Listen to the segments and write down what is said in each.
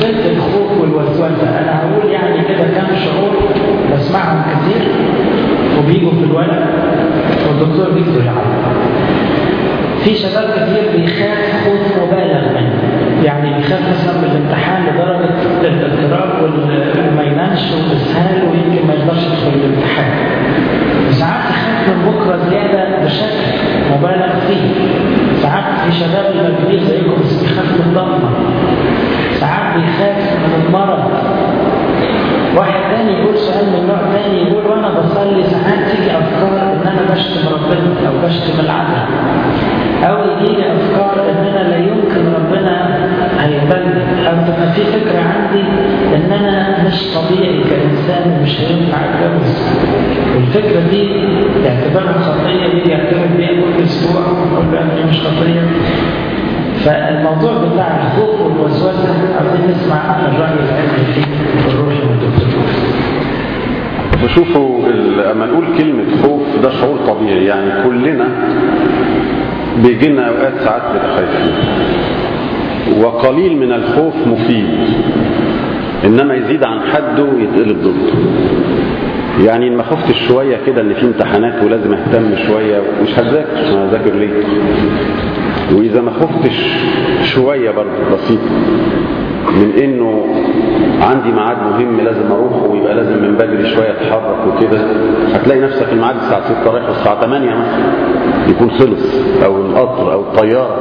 مشكلة الخوف والوسوسة أنا هقول يعني كده كام شعور بسمعهم كتير وبيجوا في الورق والدكتور فيكتور يعرف في شباب كتير بيخاف خوف مبالغ منه يعني بيخاف مثلا من الامتحان لدرجة الاضطراب وما ينامش وإسهال ويمكن ما يقدرش يدخل الامتحان ساعات يخاف من بكرة زيادة بشكل مبالغ فيه ساعات في شباب المجنين زيكم بس بيخاف من الضغمة ساعات بيخاف من المرض واحد تاني يقول سؤال من نوع تاني يقول وانا بصلي ساعات تيجي افكار ان انا بشتم ربنا او بشتم العدل او يجي لي افكار ان انا لا يمكن ربنا هيقبلني او تبقى في فكره عندي ان انا مش طبيعي كانسان ومش هينفع اتجوز والفكره دي اعتبارها خطيه دي يعترف بيها كل اسبوع ويقول له انا مش خطيه فالموضوع بتاع الخوف والوسوسه عايزين نسمع الراي العلمي فيه والروحي من الدكتور فشوفوا لما نقول كلمة خوف ده شعور طبيعي يعني كلنا بيجي لنا اوقات ساعات بنبقى خايفين وقليل من الخوف مفيد انما يزيد عن حده يتقلب ضده يعني ما خفتش شوية كده ان في امتحانات ولازم اهتم شوية مش هذاكر انا هذاكر ليه واذا ما خفتش شوية برضه بسيط من انه عندي ميعاد مهم لازم اروحه ويبقى لازم من بدري شويه اتحرك وكده هتلاقي نفسك الميعاد الساعه 6 رايح الساعه 8 مثلا يكون خلص او القطر او الطياره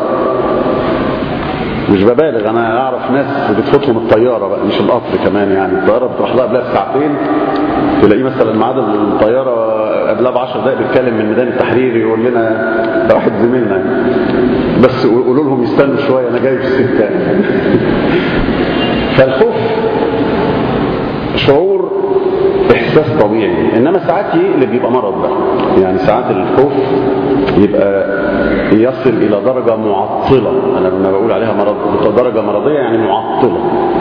مش ببالغ انا اعرف ناس بتفوتهم الطياره بقى مش القطر كمان يعني الطياره بتروح لها قبلها بساعتين تلاقيه مثلا ميعاد الطياره قبلها ب 10 دقائق بيتكلم من ميدان التحرير يقول لنا ده واحد زميلنا بس قولوا لهم يستنوا شويه انا جاي في السكه فالخوف شعور احساس طبيعي انما ساعات يقلب يبقى مرض بقى يعني ساعات الخوف يبقى يصل الى درجه معطله انا لما بقول عليها مرض درجه مرضيه يعني معطله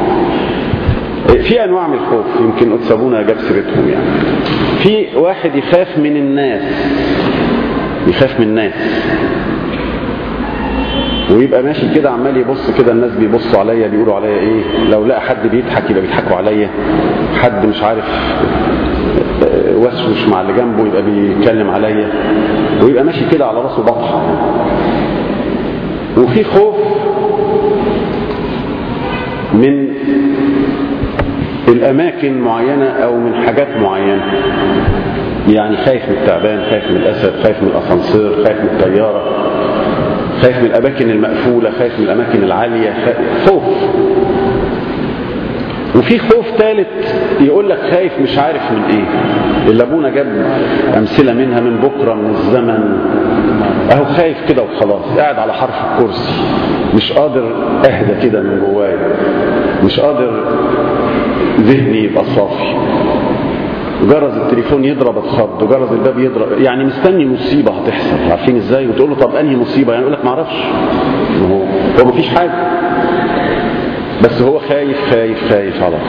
في انواع من الخوف يمكن تسابونا جاب سيرتهم يعني في واحد يخاف من الناس يخاف من الناس ويبقى ماشي كده عمال يبص كده الناس بيبصوا عليا بيقولوا عليا ايه لو لقى حد بيضحك يبقى بيضحكوا عليا حد مش عارف وسوس مع اللي جنبه يبقى بيتكلم عليا ويبقى ماشي كده على راسه بطحه وفي خوف من الاماكن معينه او من حاجات معينه يعني خايف من التعبان خايف من الاسد خايف من الاسانسير خايف من الطياره خايف من الأماكن المقفولة خايف من الأماكن العالية خوف وفي خوف ثالث يقول لك خايف مش عارف من ايه اللي ابونا جاب امثله منها من بكره من الزمن اهو خايف كده وخلاص قاعد على حرف الكرسي مش قادر اهدى كده من جوايا مش قادر ذهني يبقى صافي جرس التليفون يضرب اتخض وجرس الباب يضرب يعني مستني مصيبه هتحصل عارفين ازاي وتقول له طب انهي مصيبه يعني يقول لك ما اعرفش هو هو مفيش حاجه بس هو خايف خايف خايف على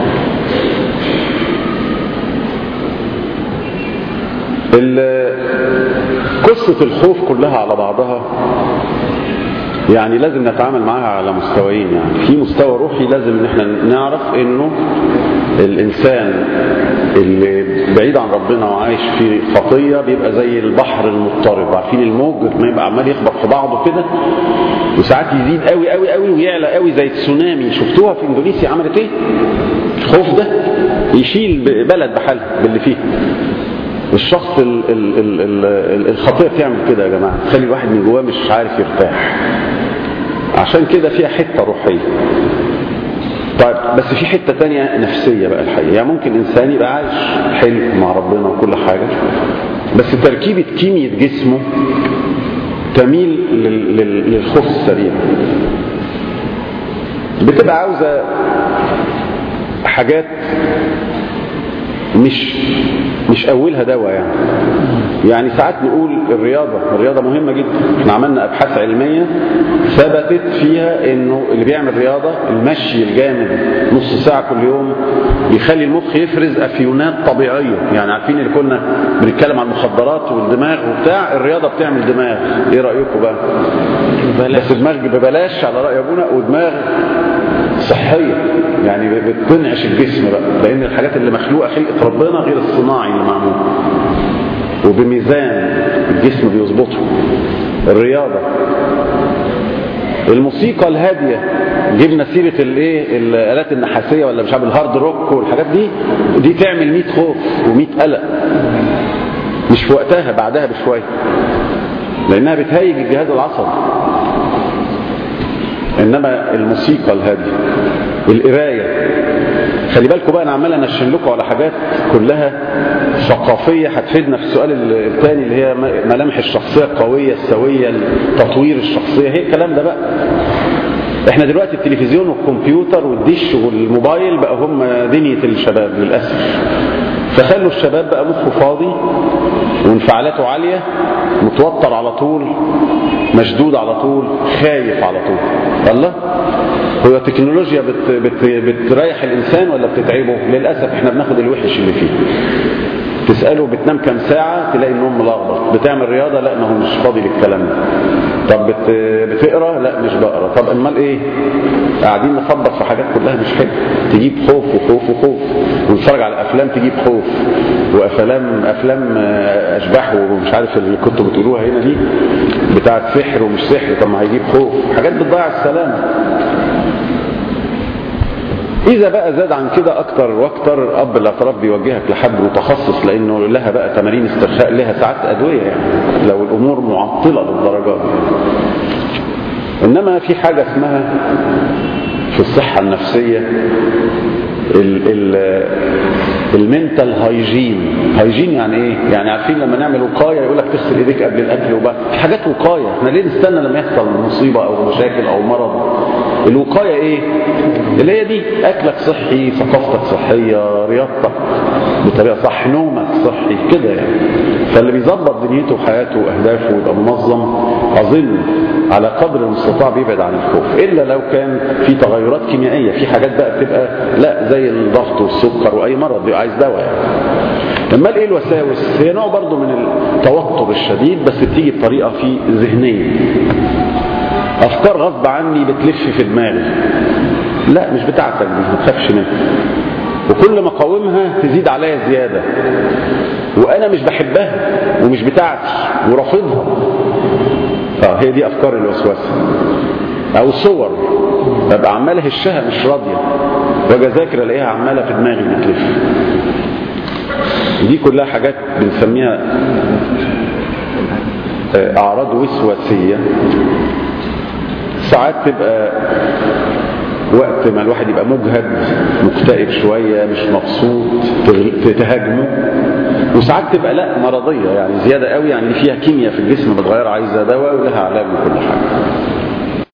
طول قصة الخوف كلها على بعضها يعني لازم نتعامل معاها على مستويين يعني في مستوى روحي لازم ان احنا نعرف انه الانسان اللي بعيد عن ربنا وعايش في خطيه بيبقى زي البحر المضطرب عارفين الموج ما يبقى عمال يخبط في بعضه كده وساعات يزيد قوي قوي قوي ويعلى قوي زي التسونامي شفتوها في اندونيسيا عملت ايه الخوف ده يشيل بلد بحالها باللي فيه الشخص ال ال ال ال الخطيه بتعمل كده يا جماعه تخلي الواحد من جواه مش عارف يرتاح عشان كده فيها حته روحيه طيب بس في حته تانية نفسيه بقى الحقيقه يعني ممكن انسان يبقى عايش حلو مع ربنا وكل حاجه بس تركيبه كيمياء جسمه تميل للخوف السريع بتبقى عاوزه حاجات مش مش اولها دواء يعني يعني ساعات نقول الرياضة الرياضة مهمة جدا احنا عملنا ابحاث علمية ثبتت فيها انه اللي بيعمل رياضة المشي الجامد نص ساعة كل يوم بيخلي المخ يفرز افيونات طبيعية يعني عارفين اللي كنا بنتكلم عن المخدرات والدماغ وبتاع الرياضة بتعمل دماغ ايه رأيكم بقى بس دماغ ببلاش على رأي ابونا ودماغ صحيه يعني بتنعش الجسم بقى لان الحاجات اللي مخلوقه خلقه ربنا غير الصناعي اللي معمول وبميزان الجسم بيظبطه الرياضه الموسيقى الهاديه جبنا سيره الايه الالات النحاسيه ولا مش عارف الهارد روك والحاجات دي دي تعمل 100 خوف و100 قلق مش في وقتها بعدها بشويه لانها بتهيج الجهاز العصبي انما الموسيقى الهاديه القرايه خلي بالكم بقى انا عمال انشن لكم على حاجات كلها ثقافيه هتفيدنا في السؤال الثاني اللي هي ملامح الشخصيه القويه السويه تطوير الشخصيه هي الكلام ده بقى احنا دلوقتي التلفزيون والكمبيوتر والدش والموبايل بقى هم دنيا الشباب للاسف فخلوا الشباب بقى مخه فاضي وانفعالاته عاليه متوتر على طول مشدود على طول خايف على طول الله هو التكنولوجيا بت بت بتريح الانسان ولا بتتعبه للاسف احنا بناخد الوحش اللي فيه تساله بتنام كام ساعه تلاقي النوم ملخبط بتعمل رياضه لا ما هو مش فاضي للكلام ده طب بت بتقرا لا مش بقرا طب امال ايه قاعدين نخبط في حاجات كلها مش حلوه تجيب خوف وخوف وخوف ونتفرج على افلام تجيب خوف وافلام افلام اشباح ومش عارف اللي كنتوا بتقولوها هنا دي بتاعت سحر ومش سحر طب ما هيجيب خوف حاجات بتضيع السلام إذا بقى زاد عن كده أكتر وأكتر أب الاعتراف بيوجهك لحد متخصص لأنه لها بقى تمارين استرخاء لها ساعات أدوية يعني لو الأمور معطلة للدرجات إنما في حاجة اسمها في الصحة النفسية ال ال المنتال هايجين هايجين يعني ايه يعني عارفين لما نعمل وقايه يقول لك تغسل ايديك قبل الاكل وبقى حاجات وقايه احنا ليه نستنى لما يحصل مصيبه او مشاكل او مرض الوقايه ايه اللي هي دي اكلك صحي ثقافتك صحيه رياضتك بطريقه صح نومك صحي كده يعني فاللي بيظبط دنيته وحياته واهدافه ويبقى منظم اظن على قدر المستطاع بيبعد عن الخوف الا لو كان في تغيرات كيميائيه في حاجات بقى بتبقى لا زي الضغط والسكر واي مرض بيبقى عايز دواء يعني امال ايه الوساوس هي نوع برضو من التوتر الشديد بس بتيجي بطريقه في ذهنيه افكار غصب عني بتلف في دماغي لا مش بتاعتك دي ما تخافش منها وكل ما اقاومها تزيد عليا زياده وانا مش بحبها ومش بتاعتي ورافضها اه هي دي افكار الوسوسه او صور ابقى عمال هشها مش راضيه واجي اذاكر الاقيها عماله في دماغي بتلف دي كلها حاجات بنسميها اعراض وسواسيه ساعات تبقى وقت ما الواحد يبقى مجهد مكتئب شوية مش مبسوط تهاجمه وساعات تبقى لا مرضية يعني زيادة قوي يعني فيها كيمياء في الجسم بتغير عايزة دواء ولها علاج وكل حاجة